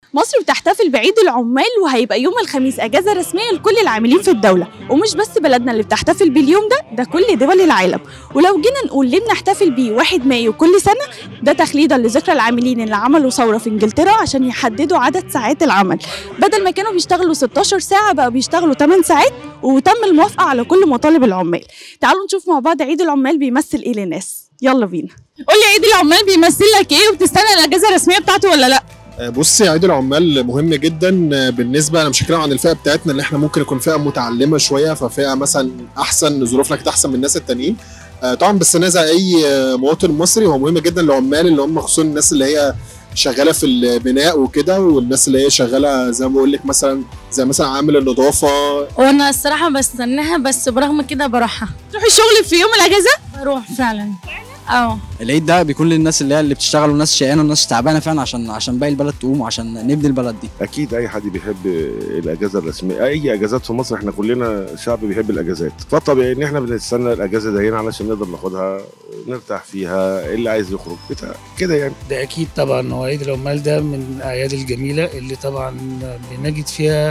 مصر بتحتفل بعيد العمال وهيبقى يوم الخميس اجازه رسميه لكل العاملين في الدوله ومش بس بلدنا اللي بتحتفل باليوم ده ده كل دول العالم ولو جينا نقول ليه بنحتفل بيه 1 مايو كل سنه ده تخليدا لذكرى العاملين اللي عملوا ثوره في انجلترا عشان يحددوا عدد ساعات العمل بدل ما كانوا بيشتغلوا 16 ساعه بقى بيشتغلوا 8 ساعات وتم الموافقه على كل مطالب العمال تعالوا نشوف مع بعض عيد العمال بيمثل ايه للناس يلا بينا قول لي عيد العمال بيمثل لك ايه وبتستنى الاجازه الرسميه بتاعته ولا لا بصي عيد العمال مهم جدا بالنسبه انا مش هتكلم عن الفئه بتاعتنا اللي احنا ممكن نكون فئه متعلمه شويه ففئه مثلا احسن ظروفنا كانت احسن من الناس التانيين آه، طبعا بس انا زي اي مواطن مصري هو مهم جدا للعمال اللي هم خصوصا الناس اللي هي شغاله في البناء وكده والناس اللي هي شغاله زي ما بقول لك مثلا زي مثلا عامل النظافه وانا الصراحه بستناها بس برغم كده بروحها تروحي الشغل في يوم الاجازه بروح فعلا اه العيد ده بيكون للناس اللي هي اللي بتشتغل والناس شقيانه والناس تعبانه فعلا عشان عشان باقي البلد تقوم وعشان نبني البلد دي اكيد اي حد بيحب الاجازه الرسميه اي اجازات في مصر احنا كلنا شعب بيحب الاجازات فطبيعي ان احنا بنستنى الاجازه دي هنا علشان نقدر ناخدها نرتاح فيها اللي عايز يخرج بتاع كده يعني ده اكيد طبعا هو عيد العمال ده من الاعياد الجميله اللي طبعا بنجد فيها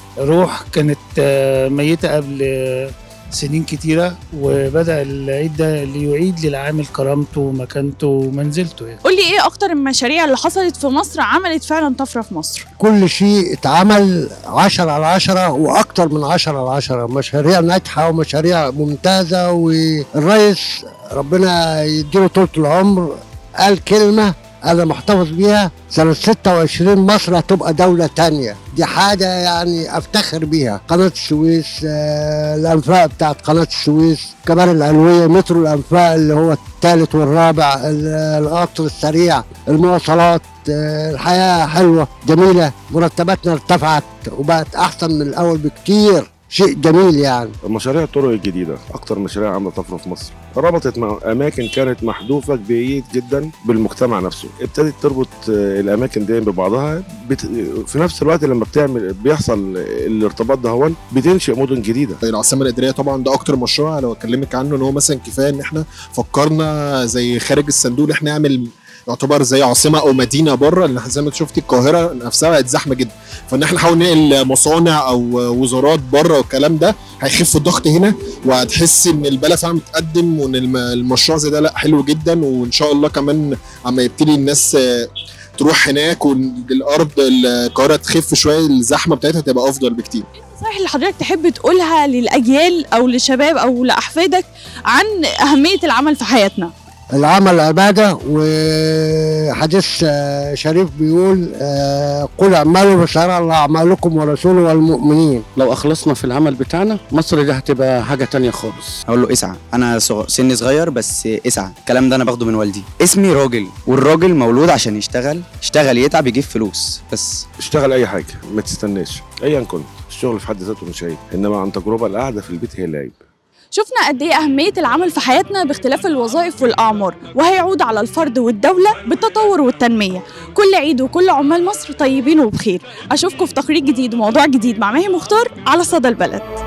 روح كانت آه، ميته قبل آه، سنين كتيرة وبدأ العيد ده ليعيد للعامل كرامته ومكانته ومنزلته يعني. قول لي ايه اكتر المشاريع اللي حصلت في مصر عملت فعلا طفره في مصر كل شيء اتعمل عشرة على عشرة وأكتر من عشرة على عشرة مشاريع ناجحة ومشاريع ممتازة والرئيس ربنا يديله طولة العمر قال كلمة أنا محتفظ بيها سنة 26 مصر هتبقى دولة تانية دي حاجة يعني أفتخر بيها قناة السويس آه، الأنفاق بتاعت قناة السويس كمان العلوية مترو الأنفاق اللي هو الثالث والرابع ال- القطر السريع المواصلات آه، الحياة حلوة جميلة مرتباتنا ارتفعت وبقت أحسن من الأول بكتير شيء جميل يعني مشاريع الطرق الجديدة أكتر مشاريع عاملة طفرة في مصر ربطت مع أماكن كانت محذوفة بعيد جدا بالمجتمع نفسه ابتدت تربط آه، الأماكن دي ببعضها بت... في نفس الوقت لما بتعمل بيحصل الارتباط ده هون بتنشئ مدن جديدة العاصمه الاداريه طبعا ده اكتر مشروع لو اكلمك عنه ان هو مثلا كفايه ان احنا فكرنا زي خارج الصندوق ان احنا نعمل يعتبر زي عاصمه او مدينه بره لان زي ما انت شفتي القاهره نفسها بقت زحمه جدا فان احنا نحاول ننقل مصانع او وزارات بره والكلام ده هيخف الضغط هنا وهتحس ان البلد فعلا متقدم وان الم- المشروع زي ده لا حلو جدا وان شاء الله كمان اما يبتدي الناس آه، تروح هناك والارض القاهره تخف شويه الزحمه بتاعتها تبقى افضل بكتير صحيح اللي حضرتك تحب تقولها للاجيال او للشباب او لاحفادك عن اهميه العمل في حياتنا العمل عبادة وحديث آه، شريف بيقول آه، قل اعملوا فسيرى الله أعمالكم ورسوله والمؤمنين لو اخلصنا في العمل بتاعنا مصر دي هتبقى حاجه تانية خالص اقول له اسعى انا صغ... سني صغير بس اسعى الكلام ده انا باخده من والدي اسمي راجل والراجل مولود عشان يشتغل يشتغل يتعب يجيب فلوس بس اشتغل أي حاجة ما تستناش أيا كنت الشغل في حد ذاته مش عيب إنما عن تجربة القعدة في البيت هي اللي عيب شفنا قد ايه اهميه العمل في حياتنا باختلاف الوظائف والاعمار وهيعود على الفرد والدوله بالتطور والتنميه كل عيد وكل عمال مصر طيبين وبخير اشوفكم في تقرير جديد وموضوع جديد مع ماهي مختار على صدى البلد